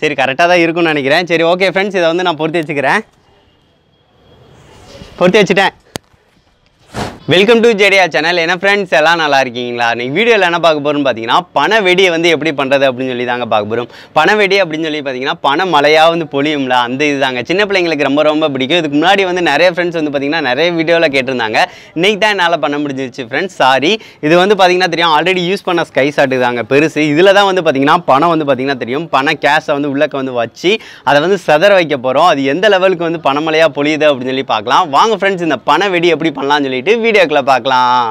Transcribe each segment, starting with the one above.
சரி கரெக்டாக தான் இருக்கும்னு நினைக்கிறேன் சரி ஓகே ஃப்ரெண்ட்ஸ் இதை வந்து நான் பொருத்தி வச்சுக்கிறேன் பொருத்தி வச்சுட்டேன் வெல்கம் டு ஜெடியா சேனல் என்ன ஃப்ரெண்ட்ஸ் எல்லாம் நல்லா இருக்கீங்களா இன்னைக்கு வீடியோவில் என்ன பார்க்க போகிறோம்னு பார்த்தீங்கன்னா பண வெடியை வந்து எப்படி பண்ணுறது அப்படின்னு சொல்லி தாங்க பார்க்க போகிறோம் பண வெடி அப்படின்னு சொல்லி பார்த்தீங்கன்னா பண மழையாக வந்து பொழியும்ல அந்த இதுதாங்க சின்ன பிள்ளைங்களுக்கு ரொம்ப ரொம்ப பிடிக்கும் இதுக்கு முன்னாடி வந்து நிறைய ஃப்ரெண்ட்ஸ் வந்து பார்த்தீங்கன்னா நிறைய வீடியோவில் கேட்டிருந்தாங்க இன்னைக்கு தான் என்னால் பண்ண முடிஞ்சிருச்சு ஃப்ரெண்ட்ஸ் சாரி இது வந்து பார்த்தீங்கன்னா தெரியும் ஆல்ரெடி யூஸ் பண்ண ஸ்கை ஷாட்டு தாங்க பெருசு இதில் தான் வந்து பார்த்தீங்கன்னா பணம் வந்து பார்த்தீங்கன்னா தெரியும் பண கேஷை வந்து உள்ளக்க வந்து வச்சு அதை வந்து செதற வைக்க போகிறோம் அது எந்த லெவலுக்கு வந்து பணமழையாக பொழியுது அப்படின்னு சொல்லி பார்க்கலாம் வாங்க ஃப்ரெண்ட்ஸ் இந்த பண வெடி எப்படி பண்ணலாம்னு சொல்லிட்டு வீடியோக்குள்ள பார்க்கலாம்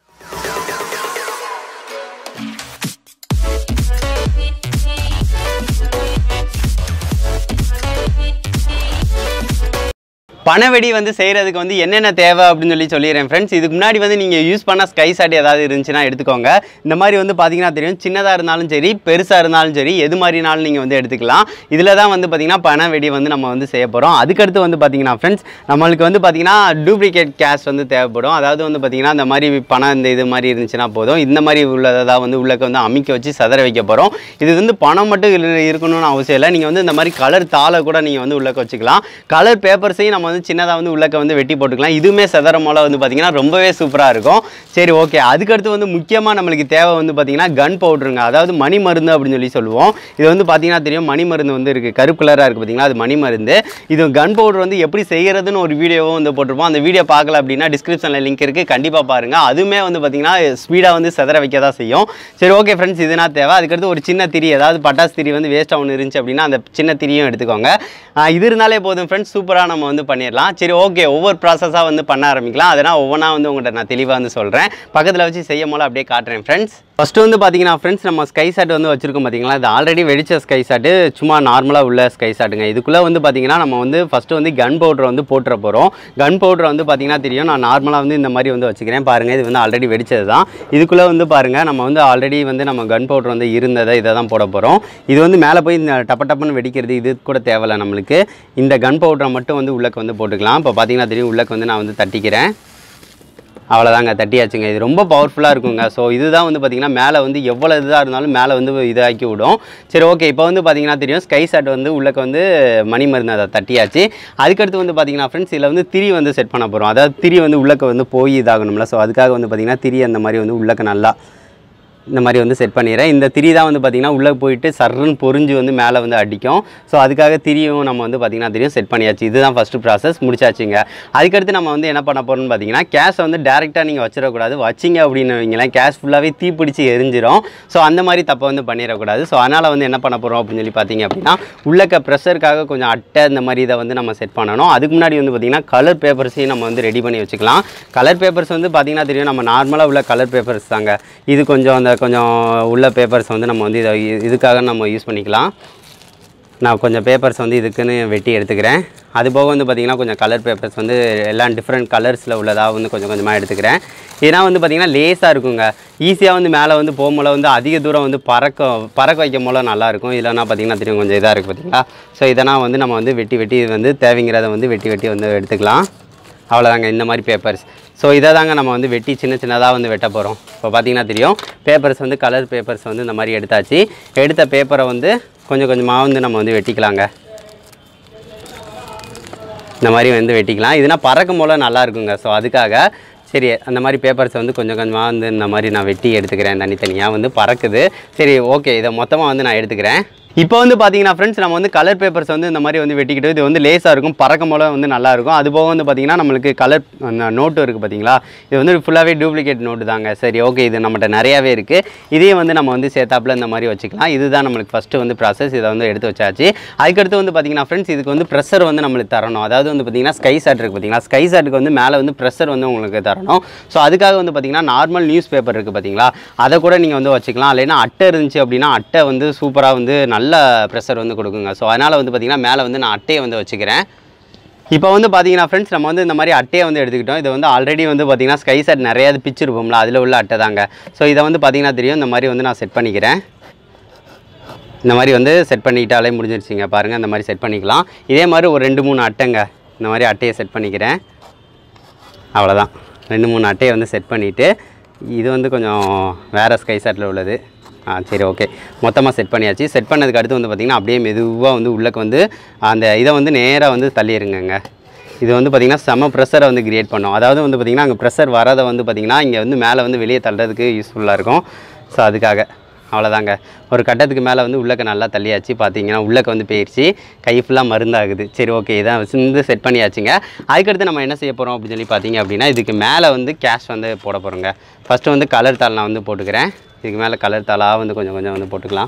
பணவெடி வந்து செய்கிறதுக்கு வந்து என்னென்ன தேவை அப்படின்னு சொல்லி சொல்லிடுறேன் ஃப்ரெண்ட்ஸ் இதுக்கு முன்னாடி வந்து நீங்கள் யூஸ் பண்ண ஸ்கை ஷாட் ஏதாவது இருந்துச்சுன்னா எடுத்துக்கோங்க இந்த மாதிரி வந்து பார்த்தீங்கன்னா தெரியும் சின்னதாக இருந்தாலும் சரி பெருசாக இருந்தாலும் சரி எது மாதிரினாலும் நீங்கள் வந்து எடுத்துக்கலாம் இதில் தான் வந்து பார்த்தீங்கன்னா பணவெடி வந்து நம்ம வந்து செய்ய போகிறோம் அதுக்கடுத்து வந்து பார்த்தீங்கன்னா ஃப்ரெண்ட்ஸ் நம்மளுக்கு வந்து பார்த்தீங்கன்னா டூப்ளிகேட் கேஷ் வந்து தேவைப்படும் அதாவது வந்து பார்த்தீங்கன்னா இந்த மாதிரி பணம் இந்த இது மாதிரி இருந்துச்சுன்னா போதும் இந்த மாதிரி உள்ளதை தான் வந்து உள்ளக்க வந்து அமைக்க வச்சு சதற வைக்க போகிறோம் இது வந்து பணம் மட்டும் இரு- இருக்கணும்னு அவசியம் இல்லை நீங்கள் வந்து இந்த மாதிரி கலர் தாளை கூட நீங்கள் வந்து உள்ளக்க வச்சுக்கலாம் கலர் பேப்பர்ஸையும் நம்ம வந்து சின்னதாக வந்து உள்ளக்க வந்து வெட்டி போட்டுக்கலாம் இதுவுமே செதற மூல வந்து பார்த்தீங்கன்னா ரொம்பவே சூப்பராக இருக்கும் சரி ஓகே அதுக்கடுத்து வந்து முக்கியமாக நம்மளுக்கு தேவை வந்து பார்த்தீங்கன்னா கன் பவுடருங்க அதாவது மணி மருந்து அப்படின்னு சொல்லி சொல்லுவோம் இது வந்து பார்த்தீங்கன்னா தெரியும் மணி மருந்து வந்து இருக்குது கருப்பு கலராக இருக்குது பார்த்தீங்களா அது மணி மருந்து இது கன் பவுடர் வந்து எப்படி செய்கிறதுன்னு ஒரு வீடியோவும் வந்து போட்டிருப்போம் அந்த வீடியோ பார்க்கல அப்படின்னா டிஸ்கிரிப்ஷனில் லிங்க் இருக்குது கண்டிப்பாக பாருங்கள் அதுவுமே வந்து பார்த்தீங்கன்னா ஸ்பீடாக வந்து செதற வைக்க தான் செய்யும் சரி ஓகே ஃப்ரெண்ட்ஸ் இதுனா தேவை அதுக்கடுத்து ஒரு சின்ன திரி அதாவது பட்டாசு திரி வந்து வேஸ்ட்டாக ஒன்று இருந்துச்சு அப்படின்னா அந்த சின்ன திரியும் எடுத்துக்கோங்க ஆஹ் இது இருந்தாலே போதும் ஃப்ரெண்ட்ஸ் சூப்பராக நம்ம வந்து பண்ணிடலாம் சரி ஓகே ஒவ்வொரு ப்ராசஸாக வந்து பண்ண ஆரம்பிக்கலாம் அதனால் ஒவ்வொன்றா வந்து உங்கள்கிட்ட நான் தெளிவாக வந்து சொல்கிறேன் பக்கத்தில் வச்சு செய்யும் போல அப்படியே காட்டுறேன் ஃப்ரெண்ட்ஸ் ஃபஸ்ட்டு வந்து பார்த்தீங்கன்னா ஃப்ரெண்ட்ஸ் நம்ம ஸ்கை ஷாட் வந்து வச்சிருக்கோம் பார்த்தீங்களா இது ஆல்ரெடி வெடிச்ச ஸ்கை ஷாட்டு சும்மா நார்மலாக உள்ள ஸ்கை ஷாட்டுங்க இதுக்குள்ளே வந்து பார்த்தீங்கன்னா நம்ம வந்து ஃபஸ்ட்டு வந்து கன் பவுடர் வந்து போட்டுற போகிறோம் கன் பவுடர் வந்து பார்த்தீங்கன்னா தெரியும் நான் நார்மலாக வந்து இந்த மாதிரி வந்து வச்சுக்கிறேன் பாருங்கள் இது வந்து ஆல்ரெடி வெடிச்சது தான் இதுக்குள்ளே வந்து பாருங்கள் நம்ம வந்து ஆல்ரெடி வந்து நம்ம கன் பவுடர் வந்து இருந்ததை இதை தான் போட போகிறோம் இது வந்து மேலே போய் இந்த டப்ப டப்புன்னு வெடிக்கிறது இது கூட தேவையில்ல நம்மளுக்கு இந்த கன் பவுடரை மட்டும் வந்து உள்ளக்க வந்து போட்டுக்கலாம் இப்போ பார்த்தீங்கன்னா தெரியும் உள்ளக்க வந்து நான் வந்து தட்டிக்கிறேன் அவ்வளோதாங்க தட்டியாச்சுங்க இது ரொம்ப பவர்ஃபுல்லாக இருக்குங்க ஸோ இதுதான் வந்து பார்த்திங்கன்னா மேலே வந்து எவ்வளோ இதாக இருந்தாலும் மேலே வந்து இதாக்கி விடும் சரி ஓகே இப்போ வந்து பார்த்திங்கன்னா தெரியும் ஸ்கை ஷாட் வந்து உள்ளக்க வந்து மணி மருந்து அதை தட்டியாச்சு அதுக்கடுத்து வந்து பார்த்திங்கன்னா ஃப்ரெண்ட்ஸ் இதில் வந்து திரி வந்து செட் பண்ண போகிறோம் அதாவது திரி வந்து உள்ளக்க வந்து போய் இதாகணும்ல ஸோ அதுக்காக வந்து பார்த்திங்கன்னா திரி அந்த மாதிரி வந்து உள்ளக்க நல்லா இந்த மாதிரி வந்து செட் பண்ணிடுறேன் இந்த திரி தான் வந்து பார்த்திங்கன்னா உள்ளே போயிட்டு சர்ருன்னு பொறிஞ்சு வந்து மேலே வந்து அடிக்கும் ஸோ அதுக்காக திரியும் நம்ம வந்து பார்த்திங்கன்னா திரியும் செட் பண்ணியாச்சு இதுதான் ஃபஸ்ட்டு ப்ராசஸ் முடிச்சாச்சுங்க அதுக்கடுத்து நம்ம வந்து என்ன பண்ண போகிறோம்னு பார்த்தீங்கன்னா கேஷை வந்து டேரெக்டாக நீங்கள் வச்சிடக்கூடாது வச்சிங்க அப்படின்னு வைங்களேன் கேஷ் ஃபுல்லாகவே தீப்பிடிச்சு எரிஞ்சிரும் ஸோ அந்த மாதிரி தப்பை வந்து பண்ணிடக்கூடாது ஸோ அதனால் வந்து என்ன பண்ண போகிறோம் அப்படின்னு சொல்லி பார்த்தீங்க அப்படின்னா உள்ளக்க ப்ரெஷருக்காக கொஞ்சம் அட்டை இந்த மாதிரி இதை வந்து நம்ம செட் பண்ணணும் அதுக்கு முன்னாடி வந்து பார்த்திங்கன்னா கலர் பேப்பர்ஸையும் நம்ம வந்து ரெடி பண்ணி வச்சுக்கலாம் கலர் பேப்பர்ஸ் வந்து பார்த்திங்கன்னா தெரியும் நம்ம நார்மலாக உள்ள கலர் பேப்பர்ஸ் தாங்க இது கொஞ்சம் அந்த கொஞ்சம் உள்ள பேப்பர்ஸ் வந்து நம்ம வந்து இதை இதுக்காக நம்ம யூஸ் பண்ணிக்கலாம் நான் கொஞ்சம் பேப்பர்ஸ் வந்து இதுக்குன்னு வெட்டி எடுத்துக்கிறேன் அது போக வந்து பார்த்திங்கன்னா கொஞ்சம் கலர் பேப்பர்ஸ் வந்து எல்லாம் டிஃப்ரெண்ட் கலர்ஸில் உள்ளதாக வந்து கொஞ்சம் கொஞ்சமாக எடுத்துக்கிறேன் ஏன்னா வந்து பார்த்திங்கன்னா லேஸாக இருக்குங்க ஈஸியாக வந்து மேலே வந்து போகும்போது வந்து அதிக தூரம் வந்து பறக்க பறக்க வைக்கும் போல நல்லாயிருக்கும் இல்லைனா பார்த்திங்கன்னா தெரியும் கொஞ்சம் இதாக இருக்குது பார்த்தீங்களா ஸோ இதெல்லாம் வந்து நம்ம வந்து வெட்டி வெட்டி வந்து தேவைங்கிறத வந்து வெட்டி வெட்டி வந்து எடுத்துக்கலாம் அவ்வளோதாங்க இந்த மாதிரி பேப்பர்ஸ் ஸோ இதை தாங்க நம்ம வந்து வெட்டி சின்ன சின்னதாக வந்து வெட்ட போகிறோம் இப்போ பார்த்தீங்கன்னா தெரியும் பேப்பர்ஸ் வந்து கலர் பேப்பர்ஸ் வந்து இந்த மாதிரி எடுத்தாச்சு எடுத்த பேப்பரை வந்து கொஞ்சம் கொஞ்சமாக வந்து நம்ம வந்து வெட்டிக்கலாங்க இந்த மாதிரி வந்து வெட்டிக்கலாம் இதுனா பறக்கும் போல நல்லா இருக்குங்க ஸோ அதுக்காக சரி அந்த மாதிரி பேப்பர்ஸை வந்து கொஞ்சம் கொஞ்சமாக வந்து இந்த மாதிரி நான் வெட்டி எடுத்துக்கிறேன் தனித்தனியாக வந்து பறக்குது சரி ஓகே இதை மொத்தமாக வந்து நான் எடுத்துக்கிறேன் இப்போ வந்து பார்த்தீங்கன்னா ஃப்ரெண்ட்ஸ் நம்ம வந்து கலர் பேப்பர்ஸ் வந்து இந்த மாதிரி வந்து வெட்டிக்கிட்டு இது வந்து லேஸாக இருக்கும் பறக்கும் போல வந்து நல்லா இருக்கும் அது போக வந்து பார்த்தீங்கன்னா நம்மளுக்கு கலர் அந்த நோட்டு இருக்குது பார்த்தீங்களா இது வந்து ஃபுல்லாகவே டூப்ளிகேட் நோட்டு தாங்க சரி ஓகே இது நம்மகிட்ட நிறையாவே இருக்குது இதையும் வந்து நம்ம வந்து சேர்த்தாப்புல இந்த மாதிரி வச்சுக்கலாம் இதுதான் நம்மளுக்கு ஃபஸ்ட்டு வந்து ப்ராசஸ் இதை வந்து எடுத்து வச்சாச்சு அதுக்கடுத்து வந்து பார்த்தீங்கன்னா ஃப்ரெண்ட்ஸ் இதுக்கு வந்து ப்ரெஷர் வந்து நம்மளுக்கு தரணும் அதாவது வந்து பார்த்தீங்கன்னா ஸ்கை சாட் இருக்குது பார்த்தீங்களா ஸ்கை சாட்டுக்கு வந்து மேலே வந்து ப்ரெஷர் வந்து உங்களுக்கு தரணும் ஸோ அதுக்காக வந்து பார்த்தீங்கன்னா நார்மல் நியூஸ் பேப்பர் இருக்குது பார்த்தீங்களா அதை கூட நீங்கள் வந்து வச்சுக்கலாம் இல்லைன்னா அட்டை இருந்துச்சு அப்படின்னா அட்டை வந்து சூப்பராக வந்து நல்ல ப்ரெஷர் வந்து கொடுக்குங்க ஸோ அதனால் வந்து பார்த்தீங்கன்னா மேலே வந்து நான் அட்டையை வந்து வச்சுக்கிறேன் இப்போ வந்து பார்த்தீங்கன்னா ஃப்ரெண்ட்ஸ் நம்ம வந்து இந்த மாதிரி அட்டையை வந்து எடுத்துக்கிட்டோம் இது வந்து ஆல்ரெடி வந்து பார்த்தீங்கன்னா ஸ்கை செட் நிறையா பிச்சிருப்போம்ல அதில் உள்ள அட்டை தாங்க ஸோ இதை வந்து பார்த்தீங்கன்னா தெரியும் இந்த மாதிரி வந்து நான் செட் பண்ணிக்கிறேன் இந்த மாதிரி வந்து செட் பண்ணிக்கிட்டாலே முடிஞ்சிருச்சுங்க பாருங்கள் இந்த மாதிரி செட் பண்ணிக்கலாம் இதே மாதிரி ஒரு ரெண்டு மூணு அட்டைங்க இந்த மாதிரி அட்டையை செட் பண்ணிக்கிறேன் அவ்வளோதான் ரெண்டு மூணு அட்டையை வந்து செட் பண்ணிவிட்டு இது வந்து கொஞ்சம் வேறு ஸ்கை சாட்டில் உள்ளது ஆ சரி ஓகே மொத்தமாக செட் பண்ணியாச்சு செட் பண்ணதுக்கு அடுத்து வந்து பார்த்திங்கன்னா அப்படியே மெதுவாக வந்து உள்ளக்கு வந்து அந்த இதை வந்து நேராக வந்து தள்ளிடுங்கங்க இது வந்து பார்த்திங்கன்னா செம ப்ரெஷரை வந்து கிரியேட் பண்ணும் அதாவது வந்து பார்த்திங்கன்னா அங்கே ப்ரெஷர் வரதை வந்து பார்த்திங்கன்னா இங்கே வந்து மேலே வந்து வெளியே தள்ளுறதுக்கு யூஸ்ஃபுல்லாக இருக்கும் ஸோ அதுக்காக அவ்வளோதாங்க ஒரு கட்டத்துக்கு மேலே வந்து உள்ளக்க நல்லா தள்ளியாச்சு பார்த்தீங்கன்னா உள்ளக்க வந்து போயிடுச்சு கை ஃபுல்லாக மருந்தாகுது சரி ஓகே இதான் வந்து செட் பண்ணியாச்சுங்க அதுக்கடுத்து நம்ம என்ன செய்ய போகிறோம் அப்படின்னு சொல்லி பார்த்தீங்க அப்படின்னா இதுக்கு மேலே வந்து கேஷ் வந்து போட போகிறோங்க ஃபஸ்ட்டு வந்து கலர் தாள் நான் வந்து போட்டுக்கிறேன் இதுக்கு மேலே கலர் தாளாக வந்து கொஞ்சம் கொஞ்சம் வந்து போட்டுக்கலாம்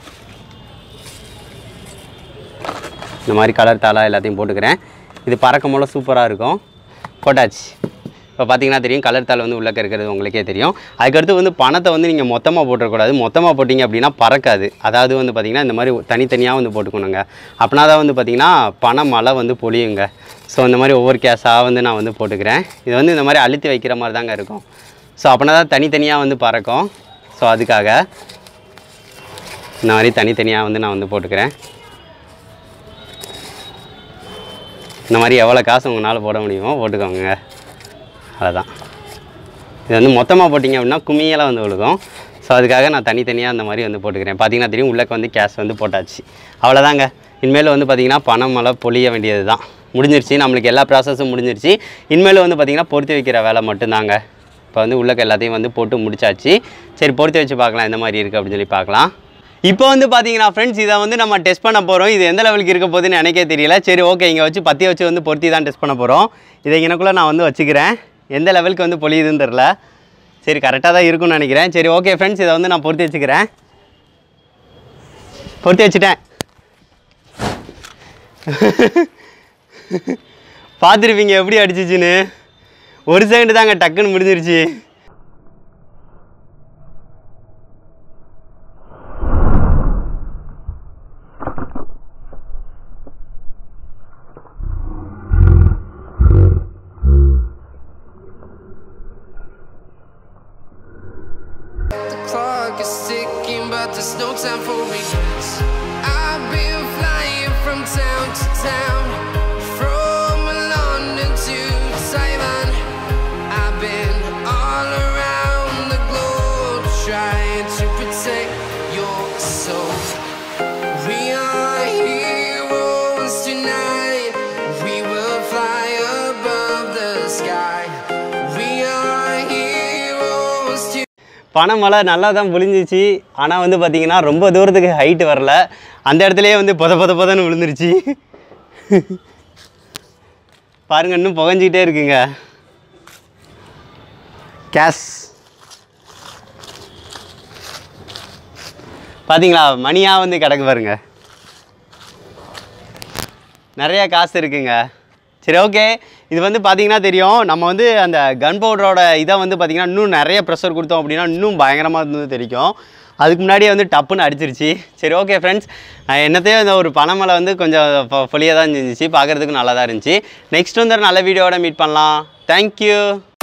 இந்த மாதிரி கலர் தாளாக எல்லாத்தையும் போட்டுக்கிறேன் இது பறக்கும் போல சூப்பராக இருக்கும் போட்டாச்சு இப்போ பார்த்தீங்கன்னா தெரியும் கலர் தாள் வந்து உள்ளக்க இருக்கிறது உங்களுக்கே தெரியும் அதுக்கடுத்து வந்து பணத்தை வந்து நீங்கள் மொத்தமாக போட்டுறக்கூடாது மொத்தமாக போட்டிங்க அப்படின்னா பறக்காது அதாவது வந்து பார்த்திங்கன்னா இந்த மாதிரி தனித்தனியாக வந்து போட்டுக்கணுங்க அப்படின்னா தான் வந்து பார்த்திங்கன்னா பண மழை வந்து பொழியுங்க ஸோ இந்த மாதிரி ஒவ்வொரு கேஸாக வந்து நான் வந்து போட்டுக்கிறேன் இது வந்து இந்த மாதிரி அழுத்தி வைக்கிற மாதிரி தாங்க இருக்கும் ஸோ அப்படின்னா தான் தனித்தனியாக வந்து பறக்கும் ஸோ அதுக்காக இந்த மாதிரி தனித்தனியாக வந்து நான் வந்து போட்டுக்கிறேன் இந்த மாதிரி எவ்வளோ காசு உங்களால் போட முடியுமோ போட்டுக்கோங்க அவ்வளோதான் இது வந்து மொத்தமாக போட்டிங்க அப்படின்னா கும்மியெல்லாம் வந்து விழுகும் ஸோ அதுக்காக நான் தனித்தனியாக அந்த மாதிரி வந்து போட்டுக்கிறேன் பார்த்தீங்கன்னா தெரியும் உள்ளக்க வந்து கேஷ் வந்து போட்டாச்சு அவ்வளோதாங்க இனிமேல் வந்து பார்த்திங்கன்னா பணம் மழை பொழிய வேண்டியது தான் முடிஞ்சிருச்சு நம்மளுக்கு எல்லா ப்ராசஸும் முடிஞ்சிருச்சு இனிமேல் வந்து பார்த்திங்கன்னா பொருத்தி வைக்கிற வேலை மட்டும்தாங்க இப்போ வந்து உள்ளக்க எல்லாத்தையும் வந்து போட்டு முடிச்சாச்சு சரி பொருத்தி வச்சு பார்க்கலாம் எந்த மாதிரி இருக்குது அப்படின்னு சொல்லி பார்க்கலாம் இப்போ வந்து பார்த்தீங்கன்னா ஃப்ரெண்ட்ஸ் இதை வந்து நம்ம டெஸ்ட் பண்ண போகிறோம் இது எந்த லெவலுக்கு இருக்க போகுதுன்னு எனக்கே தெரியல சரி ஓகே இங்கே வச்சு பற்றி வச்சு வந்து பொருத்தி தான் டெஸ்ட் பண்ண போகிறோம் இதை எனக்குள்ளே நான் வந்து வச்சுக்கிறேன் எந்த லெவலுக்கு வந்து பொழியுதுன்னு தெரில சரி கரெக்டாக தான் இருக்கும்னு நினைக்கிறேன் சரி ஓகே ஃப்ரெண்ட்ஸ் இதை வந்து நான் பொருத்தி வச்சுக்கிறேன் பொருத்தி வச்சுட்டேன் பார்த்துருப்பீங்க எப்படி அடிச்சிச்சுன்னு ஒரு செகண்ட் தாங்க டக்குன்னு முடிஞ்சிருச்சு The clock is ticking, but there's no time for regrets. I've been flying from town to town, from London to Taiwan. I've been all around the globe trying to protect your soul. We are heroes tonight. We will fly above the sky. We are heroes tonight. பனைமலை நல்லா தான் பொழிஞ்சிச்சு ஆனால் வந்து பார்த்தீங்கன்னா ரொம்ப தூரத்துக்கு height வரல அந்த இடத்துலயே வந்து பொத பொத பொதன்னு விழுந்துருச்சு பாருங்க இன்னும் புகஞ்சிக்கிட்டே இருக்குங்க கேஸ் பார்த்தீங்களா மணியாக வந்து கிடக்கு பாருங்க நிறைய காசு இருக்குங்க சரி ஓகே இது வந்து பார்த்தீங்கன்னா தெரியும் நம்ம வந்து அந்த கன் பவுடரோட இதை வந்து பார்த்தீங்கன்னா இன்னும் நிறைய ப்ரெஷர் கொடுத்தோம் அப்படின்னா இன்னும் பயங்கரமாக வந்து தெரிக்கும் அதுக்கு முன்னாடியே வந்து டப்புன்னு அடிச்சிருச்சு சரி ஓகே ஃப்ரெண்ட்ஸ் என்னத்தையும் இந்த ஒரு பனைமலை வந்து கொஞ்சம் பொலியாக தான் இருந்துச்சு பார்க்குறதுக்கு நல்லா தான் இருந்துச்சு நெக்ஸ்ட் வந்து ஒரு நல்ல வீடியோவோட மீட் பண்ணலாம் தேங்க்யூ